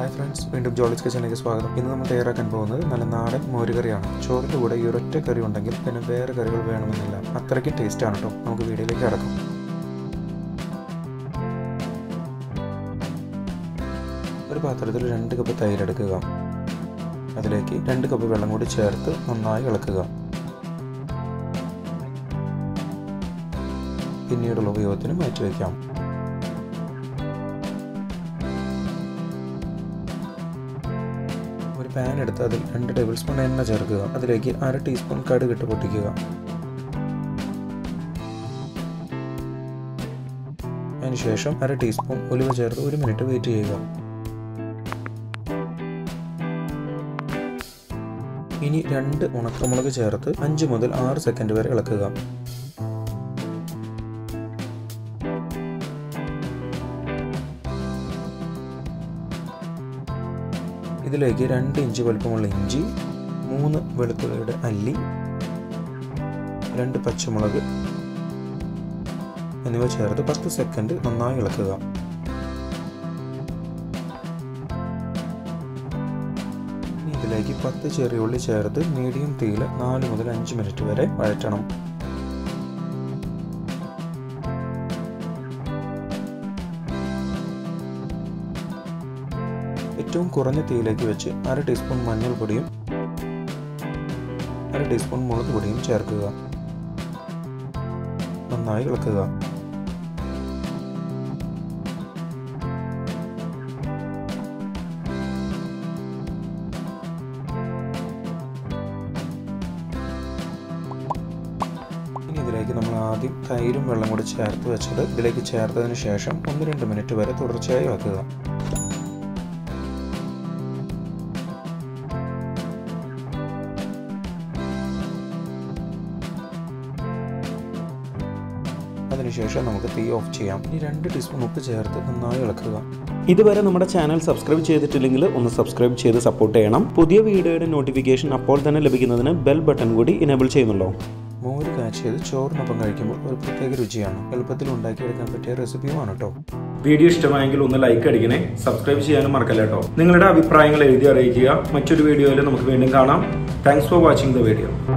hi friends വീണ്ടും ജോളിസ് കിച്ചണിലേക്ക് സ്വാഗതം ഇന്ന് നമ്മൾ തയ്യാറാക്കാൻ പോകുന്നത് നല്ല നാടൻ മോരുകറിയാണ് ചോറിൻ്റെ കൂടെ ഈ ഒരൊറ്റ കറി ഉണ്ടെങ്കിൽ പിന്നെ വേറെ കറികൾ വേണമെന്നില്ല അത്രയ്ക്കും ടേസ്റ്റ് ആണ് കേട്ടോ നമുക്ക് വീഡിയോയിലേക്ക് കിടക്കാം ഒരു പാത്രത്തിൽ രണ്ട് കപ്പ് തൈര് എടുക്കുക അതിലേക്ക് രണ്ട് കപ്പ് വെള്ളം കൂടി ചേർത്ത് നന്നായി ഇളക്കുക പിന്നീടുള്ള ഉപയോഗത്തിന് മാറ്റിവെക്കാം ഒരു പാൻ എടുത്ത് അതിൽ രണ്ട് ടേബിൾ സ്പൂൺ എണ്ണ ചേർക്കുക അതിലേക്ക് അര ടീസ്പൂൺ കടുക് ഇട്ട് പൊട്ടിക്കുക അതിനുശേഷം അര ടീസ്പൂൺ ഉലുവ ചേർത്ത് ഒരു മിനിറ്റ് വെയിറ്റ് ചെയ്യുക ഇനി രണ്ട് ഉണക്കമുളക് ചേർത്ത് അഞ്ച് മുതൽ ആറ് സെക്കൻഡ് വരെ ഇളക്കുക ഇതിലേക്ക് രണ്ട് ഇഞ്ച് വലുപ്പമുള്ള ഇഞ്ചി മൂന്ന് വെളുത്തുള്ളിയുടെ അല്ലി രണ്ട് പച്ചമുളക് എന്നിവ ചേർത്ത് പത്ത് സെക്കൻഡ് നന്നായി ഇളക്കുക ഇനി ഇതിലേക്ക് പത്ത് ചെറിയ ഉള്ളി ചേർത്ത് മീഡിയം തീയിൽ നാല് മുതൽ അഞ്ച് മിനിറ്റ് വരെ വഴറ്റണം ഏറ്റവും കുറഞ്ഞ തീയിലേക്ക് വെച്ച് അര ടീസ്പൂൺ മഞ്ഞൾപ്പൊടിയും അര ടീസ്പൂൺ മുളക് പൊടിയും ചേർക്കുക നന്നായി ഇളക്കുക ഇനി ഇതിലേക്ക് നമ്മൾ ആദ്യം തൈരും വെള്ളം കൂടി ചേർത്ത് വെച്ചത് ഇതിലേക്ക് ചേർത്തതിന് ശേഷം ഒന്ന് രണ്ട് മിനിറ്റ് വരെ തുടർച്ചയായി വെക്കുക അതിനുശേഷം നമുക്ക് തീ ഓഫ് ചെയ്യാം ഇനി രണ്ട് ടീസ്പൂൺ ഉപ്പ് ചേർത്ത് നന്നായി ഇളക്കുക ഇതുവരെ നമ്മുടെ ചാനൽ സബ്സ്ക്രൈബ് ചെയ്തിട്ടില്ലെങ്കിൽ ഒന്ന് സബ്സ്ക്രൈബ് ചെയ്ത് സപ്പോർട്ട് ചെയ്യണം പുതിയ വീഡിയോയുടെ നോട്ടിഫിക്കേഷൻ അപ്പോൾ തന്നെ ലഭിക്കുന്നതിന് ബെൽ ബട്ടൺ കൂടി ഇനേബിൾ ചെയ്യുന്നുള്ളൂ മോര് കാച്ചിയത് ചോറിനൊപ്പം കഴിക്കുമ്പോൾ ഒരു പ്രത്യേക രുചിയാണ് എളുപ്പത്തിൽ ഉണ്ടാക്കിയെടുക്കാൻ പറ്റിയ റെസിപ്പിയുമാണ് കേട്ടോ വീഡിയോ ഇഷ്ടമായെങ്കിൽ ഒന്ന് ലൈക്ക് അടിക്കണേ സബ്സ്ക്രൈബ് ചെയ്യാനും മറക്കല്ല കേട്ടോ നിങ്ങളുടെ അഭിപ്രായങ്ങൾ എഴുതി അറിയിക്കുക മറ്റൊരു വീഡിയോയിൽ നമുക്ക് വീണ്ടും കാണാം thanks for watching the video